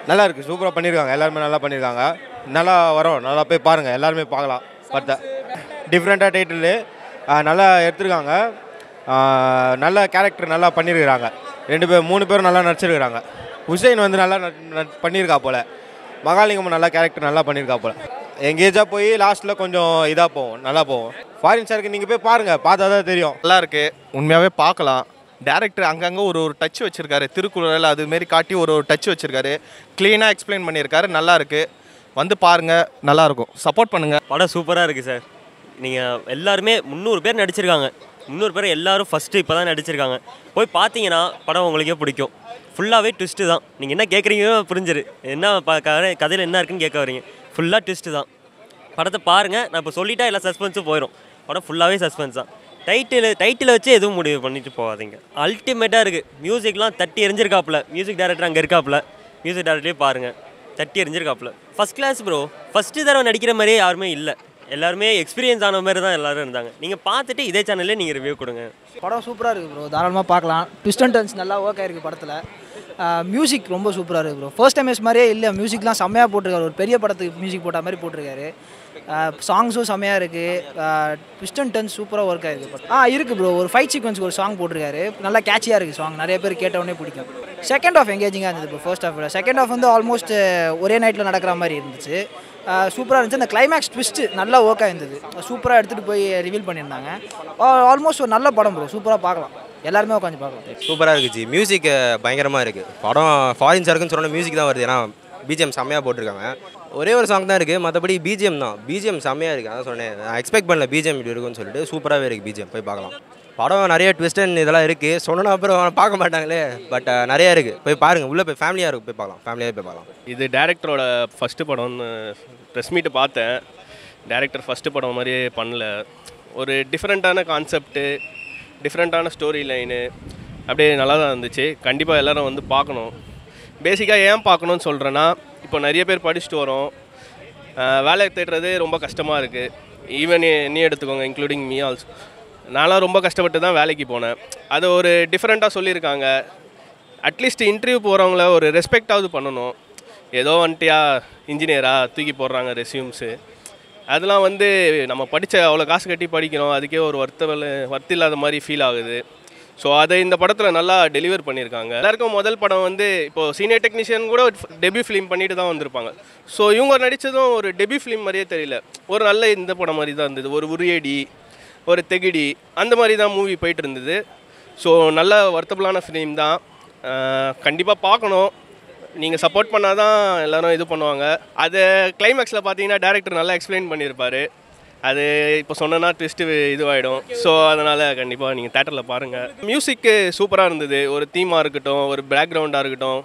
நல்லா இருக்குது சூப்பராக பண்ணியிருக்காங்க எல்லாருமே நல்லா பண்ணியிருக்காங்க நல்லா வரும் நல்லா போய் பாருங்கள் எல்லாருமே பார்க்கலாம் படத்தை டிஃப்ரெண்ட்டாக டைட்டிலு நல்லா எடுத்திருக்காங்க ஆஹ் நல்ல கேரக்டர் நல்லா பண்ணியிருக்கிறாங்க ரெண்டு பேர் மூணு பேரும் நல்லா நடிச்சிருக்கிறாங்க ஹுசைன் வந்து நல்லா நட்- நட்- பண்ணியிருக்கா போல மகாலிங்கம் நல்லா கேரக்டர் நல்லா பண்ணியிருக்கா போல எங்கேஜாக போய் லாஸ்ட்டில் கொஞ்சம் இதாக போகும் நல்லா போகும் ஃபாரின் சாருக்கு நீங்கள் போய் பாருங்கள் பார்த்தா தான் தெரியும் நல்லா இருக்கு உண்மையாகவே பார்க்கலாம் டேரக்டர் அங்கங்கே ஒரு ஒரு டச் வச்சிருக்காரு திருக்குறள் அது மாரி காட்டி ஒரு ஒரு டச் வச்சிருக்காரு க்ளீனாக எக்ஸ்பிளைன் பண்ணியிருக்காரு நல்லா இருக்கு வந்து பாருங்க நல்லா இருக்கும் சப்போர்ட் பண்ணுங்க படம் சூப்பராக இருக்குது சார் நீங்கள் எல்லாருமே முந்நூறு பேர் நடிச்சிருக்காங்க முந்நூறு பேர் எல்லாரும் ஃபஸ்ட்டு இப்போ தான் நடிச்சிருக்காங்க போய் பார்த்தீங்கன்னா படம் உங்களுக்கே பிடிக்கும் ஃபுல்லாகவே ட்விஸ்ட்டு தான் நீங்கள் என்ன கேட்குறீங்களோ புரிஞ்சிரு என்ன ப கதை கதையில் என்ன இருக்குன்னு கேட்க வரீங்க ஃபுல்லாக ட்விஸ்ட்டு தான் படத்தை பாருங்கள் நான் இப்போ சொல்லிட்டா எல்லா சஸ்பென்ஸும் போயிடும் படம் ஃபுல்லாகவே சஸ்பென்ஸ் தான் டைட்டில் டைட்டிலை வச்சு எதுவும் முடிவு பண்ணிட்டு போகாதீங்க அல்டிமேட்டாக இருக்குது மியூசிக்லாம் தட்டி எரிஞ்சிருக்காப்புல மியூசிக் டைரக்டர் அங்கே இருக்காப்புல மியூசிக் டைரக்டரே பாருங்கள் தட்டி எரிஞ்சிருக்காப்புல ஃபஸ்ட் கிளாஸ் ப்ரோ ஃபஸ்ட்டு தடவை நடிக்கிற மாதிரியே யாருமே இல்லை எல்லாருமே எக்ஸ்பீரியன்ஸ் ஆன மாதிரி தான் எல்லாரும் இருந்தாங்க நீங்கள் பார்த்துட்டு இதே சேனல்லே நீங்கள் ரிவ்யூ கொடுங்க படம் சூப்பராக இருக்குது ப்ரோ தாராளமாக பார்க்கலாம் ட்விஸ்ட் அண்ட் டர்ன்ஸ் நல்லா ஒர்க் ஆயிருக்கு படத்தில் மியூசிக் ரொம்ப சூப்பராக இருக்குது ப்ரோ ஃபர்ஸ்ட் டைம் மாதிரியே இல்லை மியூசிக்லாம் செம்மையாக போட்டிருக்காரு ஒரு பெரிய படத்துக்கு மியூசிக் போட்ட மாதிரி போட்டிருக்காரு சாங்ஸும் செம்மையாக இருக்குது ட்விஸ்ட் அண்ட் டர்ன்ஸ் சூப்பராக ஒர்க் ஆயிருக்கு படம். ஆ இருக்குது ப்ரோ ஒரு ஃபைட் சீக்வன்ஸ்க்கு ஒரு சாங் போட்டிருக்காரு நல்லா கேட்சியாக இருக்குது சாங் நிறைய பேர் கேட்டவுடனே பிடிக்கும் செகண்ட் ஆஃப் எங்கேஜிங்காக இருந்தது bro first half second half வந்து ஆல்மோஸ்ட் ஒரே நைட்டில் நடக்கிற மாதிரி இருந்துச்சு சூப்பராக இருந்துச்சு அந்த கிளைமேக்ஸ் ட்விஸ்ட்டு நல்லா ஒர்க் ஆயிருந்தது சூப்பராக எடுத்துகிட்டு போய் ரிவீல் பண்ணியிருந்தாங்க ஆல்மோஸ்ட் ஒரு நல்ல படம் ப்ரோ சூப்பராக பார்க்கலாம் எல்லாருமே உட்காந்து பார்க்கலாம் சூப்பராக இருக்குது ஜி மியூசிக் பயங்கரமாக இருக்குது படம் ஃபாரின் சருக்குன்னு சொன்ன மியூசிக் தான் வருது ஏன்னா பிஜிஎம் செம்மையாக போட்டிருக்காங்க ஒரே ஒரு சாங் தான் இருக்குது மற்றபடி பிஜிஎம் தான் பிஜிஎம் செம்மையாக இருக்குது அதான் சொன்னேன் நான் எக்ஸ்பெக்ட் பண்ணல பிஜிஎம் இப்படி இருக்குன்னு சொல்லிட்டு சூப்பராகவே இருக்குது பிஜிஎம் போய் பார்க்கலாம் படம் நிறைய ட்விஸ்ட் அண்ட் இதெல்லாம் இருக்குது சொன்னா அப்புறம் பார்க்க மாட்டாங்களே பட் நிறைய இருக்குது போய் பாருங்கள் உள்ளே போய் ஃபேமிலியாக இருக்கும் போய் பார்க்கலாம் ஃபேமிலியாக போய் பார்க்கலாம் இது டேரக்டரோட ஃபஸ்ட்டு படம்னு ப்ரெஸ் மீட்டு பார்த்தேன் டேரக்டர் ஃபஸ்ட்டு படம் மாதிரியே பண்ணல ஒரு டிஃப்ரெண்ட்டான கான்செப்ட்டு டிஃப்ரெண்ட்டான ஸ்டோரி லைனு அப்படியே நல்லா தான் இருந்துச்சு கண்டிப்பாக எல்லாரும் வந்து பார்க்கணும் பேசிக்காக ஏன் பார்க்கணும்னு சொல்கிறேன்னா இப்போ நிறைய பேர் படிச்சுட்டு வரோம் ஆஹ் வேலை தேடுறது ரொம்ப கஷ்டமாக இருக்குது ஈவன் நீ எடுத்துக்கோங்க இன்க்ளூடிங் மீ ஆல்சோ நான்லாம் ரொம்ப கஷ்டப்பட்டு தான் வேலைக்கு போனேன் அது ஒரு டிஃப்ரெண்ட்டாக சொல்லியிருக்காங்க அட்லீஸ்ட் இன்டர்வியூ போகிறவங்கள ஒரு ரெஸ்பெக்டாவது பண்ணணும் ஏதோ வந்துட்டியா இன்ஜினியரா தூக்கி போடுறாங்க ரெஸ்யூம்ஸு அதெல்லாம் வந்து நம்ம படித்த அவ்வளோ காசு கட்டி படிக்கிறோம் அதுக்கே ஒரு வருத்த வர்த்து இல்லாத மாதிரி ஃபீல் ஆகுது ஸோ அதை இந்த படத்தில் நல்லா டெலிவர் பண்ணியிருக்காங்க எல்லாருக்கும் முதல் படம் வந்து இப்போது சீனியர் டெக்னீஷியன் கூட டெபியூ ஃபிலிம் பண்ணிட்டு தான் வந்திருப்பாங்க ஸோ இவங்க நடித்ததும் ஒரு டெபியூ ஃபிலிம் மாதிரியே தெரியல ஒரு நல்ல இந்த படம் மாதிரி தான் இருந்தது ஒரு உரியடி ஒரு தெகிடி அந்த மாதிரி தான் மூவி போயிட்டு இருந்தது ஸோ நல்ல வருத்தபுளான ஃபிலிம் தான் கண்டிப்பாக பார்க்கணும் நீங்கள் சப்போர்ட் பண்ணால் தான் எல்லாரும் இது பண்ணுவாங்க அதை கிளைமேக்ஸில் பார்த்தீங்கன்னா டேரக்டர் நல்லா எக்ஸ்பிளைன் பண்ணியிருப்பாரு அது இப்போ சொன்னேன்னா ட்விஸ்ட்டு இதுவாகிடும் ஸோ அதனால் கண்டிப்பாக நீங்கள் தேட்டரில் பாருங்கள் மியூசிக்கு சூப்பராக இருந்தது ஒரு தீமாக இருக்கட்டும் ஒரு பேக்ரவுண்டாக இருக்கட்டும்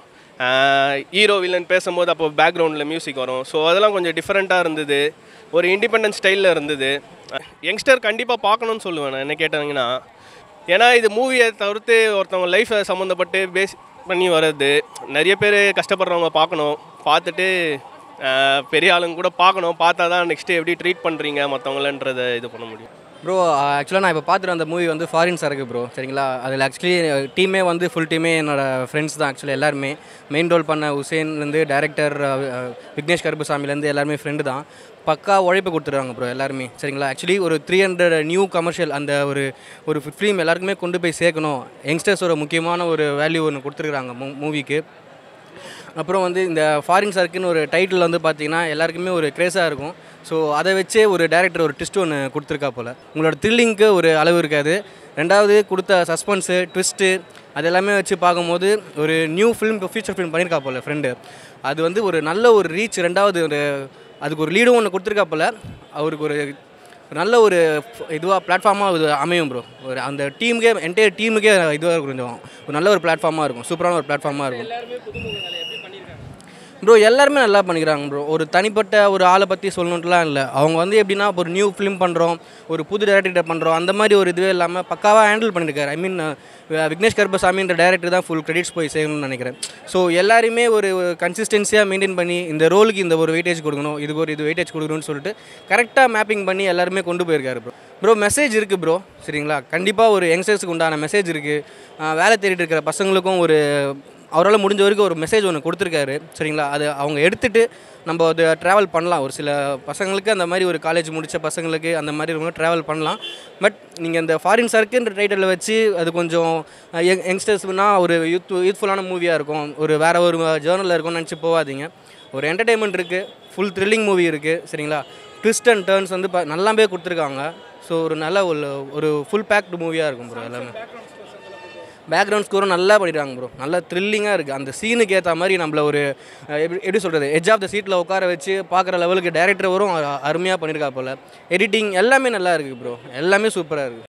ஹீரோ வில்லன் பேசும்போது அப்போ பேக்ரவுண்டில் மியூசிக் வரும் ஸோ அதெல்லாம் கொஞ்சம் டிஃப்ரெண்ட்டாக இருந்தது ஒரு இண்டிபெண்டன்ட் ஸ்டைலில் இருந்தது யங்ஸ்டர் கண்டிப்பாக பார்க்கணும்னு சொல்லுவேன் நான் என்ன கேட்டாங்கன்னா ஏன்னா இது மூவியை தவிர்த்து ஒருத்தவங்க லைஃப்பை சம்மந்தப்பட்டு பேஸ் பண்ணி வர்றது நிறைய பேர் கஷ்டப்படுறவங்க பார்க்கணும் பார்த்துட்டு ஆஹ், பெரிய ஆளுங்க கூட பார்க்கணும் பார்த்தா தான் நெக்ஸ்ட்டு எப்படி ட்ரீட் பண்ணுறீங்க மற்றவங்களன்றதை இது பண்ண முடியும் ப்ரோ ஆக்சுவலாக நான் இப்போ பார்த்துட்டு வந்த மூவி வந்து ஃபாரின் சரக்கு ப்ரோ சரிங்களா அதில் ஆக்சுவலி டீமே வந்து ஃபுல் டீமே என்னோட ஃப்ரெண்ட்ஸ் தான் ஆக்சுவலி எல்லாருமே மெயின் ரோல் பண்ண உசேன்லேருந்து டேரக்டர் விக்னேஷ் கருப்புசாமிலேருந்து எல்லாருமே ஃப்ரெண்டு தான் பக்கா உழைப்பு கொடுத்துருவாங்க ப்ரோ எல்லாருமே சரிங்களா ஆக்சுவலி ஒரு த்ரீ ஹண்ட்ரட் நியூ கமர்ஷியல் அந்த ஒரு ஒரு ஃபிலிம் எல்லாருக்குமே கொண்டு போய் சேர்க்கணும் யங்ஸ்டர்ஸோட முக்கியமான ஒரு வேல்யூ ஒன்று கொடுத்துருக்குறாங்க மூ மூவிக்கு அப்புறம் வந்து இந்த ஃபாரின் சர்க்குன்னு ஒரு டைட்டில் வந்து பார்த்தீங்கன்னா எல்லாருக்குமே ஒரு க்ரேஸாக இருக்கும் ஸோ அதை வச்சே ஒரு டேரக்டர் ஒரு ட்விஸ்ட் ஒன்று கொடுத்துருக்கா போல் உங்களோட த்ரில்லிங்க்கு ஒரு அளவு இருக்காது ரெண்டாவது கொடுத்த சஸ்பென்ஸு ட்விஸ்ட்டு அது எல்லாமே வச்சு பார்க்கும்போது ஒரு நியூ ஃபிலிம் ஃபியூச்சர் ஃபிலிம் பண்ணியிருக்கா போல் ஃப்ரெண்டு அது வந்து ஒரு நல்ல ஒரு ரீச் ரெண்டாவது ஒரு அதுக்கு ஒரு லீடும் ஒன்று கொடுத்துருக்கா போல் அவருக்கு ஒரு நல்ல ஒரு இதுவாக பிளாட்ஃபார்மாக இது அமையும் ப்ரோ ஒரு அந்த டீமுக்கே என்டையர் டீமுக்கே இதுவாக கொஞ்சம் ஒரு நல்ல ஒரு பிளாட்ஃபார்மாக இருக்கும் சூப்பரான ஒரு பிளாட்ஃபார்மாக இருக்கும் ப்ரோ எல்லாருமே நல்லா பண்ணிக்கிறாங்க ப்ரோ ஒரு தனிப்பட்ட ஒரு ஆளை பற்றி சொல்லணுன்ட்டுலாம் இல்லை அவங்க வந்து எப்படின்னா ஒரு நியூ ஃபிலிம் பண்ணுறோம் ஒரு புது டேரக்டர் பண்ணுறோம் அந்த மாதிரி ஒரு இதுவே இல்லாமல் பக்காவாக ஹேண்டில் பண்ணியிருக்காரு ஐ மீன் விக்னேஷ் கருப்பசாமின்ற டேரக்டர் தான் ஃபுல் கிரெடிட்ஸ் போய் செய்யணும்னு நினைக்கிறேன் ஸோ எல்லாருமே ஒரு கன்சிஸ்டன்சியாக மெயின்டைன் பண்ணி இந்த ரோலுக்கு இந்த ஒரு வெயிட்டேஜ் கொடுக்கணும் இதுக்கு ஒரு இது வெயிட்டேஜ் கொடுக்கணும்னு சொல்லிட்டு கரெக்டாக மேப்பிங் பண்ணி எல்லாருமே கொண்டு போயிருக்காரு ப்ரோ ப்ரோ மெசேஜ் இருக்குது ப்ரோ சரிங்களா கண்டிப்பாக ஒரு யங்ஸ்டர்ஸுக்கு உண்டான மெசேஜ் இருக்குது வேலை தேடிட்டு இருக்கிற பசங்களுக்கும் ஒரு அவரால் முடிஞ்ச வரைக்கும் ஒரு மெசேஜ் ஒன்று கொடுத்துருக்காரு சரிங்களா அது அவங்க எடுத்துகிட்டு நம்ம அது ட்ராவல் பண்ணலாம் ஒரு சில பசங்களுக்கு அந்த மாதிரி ஒரு காலேஜ் முடித்த பசங்களுக்கு அந்த மாதிரி ரொம்ப ட்ராவல் பண்ணலாம் பட் நீங்கள் இந்த ஃபாரின் சர்க்குன்ற டைட்டில் வச்சு அது கொஞ்சம் யங் யங்ஸ்டர்ஸ்னா ஒரு யூத் யூத்ஃபுல்லான மூவியாக இருக்கும் ஒரு வேறு ஒரு ஜேர்னலில் இருக்கும்னு நினச்சி போகாதீங்க ஒரு என்டர்டெயின்மெண்ட் இருக்குது ஃபுல் த்ரில்லிங் மூவி இருக்குது சரிங்களா ட்விஸ்ட் அண்ட் டேர்ன்ஸ் வந்து ப- நல்லாவே கொடுத்துருக்காங்க ஸோ ஒரு நல்ல ஒரு ஒரு ஃபுல் பேக்டு மூவியாக இருக்கும் ப்ரோ எல்லாமே பேக்ரவுண்ட் ஸ்கோரும் நல்லா பண்ணிடுறாங்க ப்ரோ நல்லா த்ரில்லிங்காக இருக்குது அந்த சீனுக்கு ஏற்ற மாதிரி நம்மள ஒரு அஹ், எப்படி எப்படி சொல்கிறது எட்ஜ் ஆஃப் த சீட்டில் உட்கார வச்சு பார்க்குற லெவலுக்கு டேரக்டர் வரும் அருமையாக பண்ணியிருக்கா போல் எடிட்டிங் எல்லாமே நல்லா இருக்குது ப்ரோ எல்லாமே சூப்பராக இருக்குது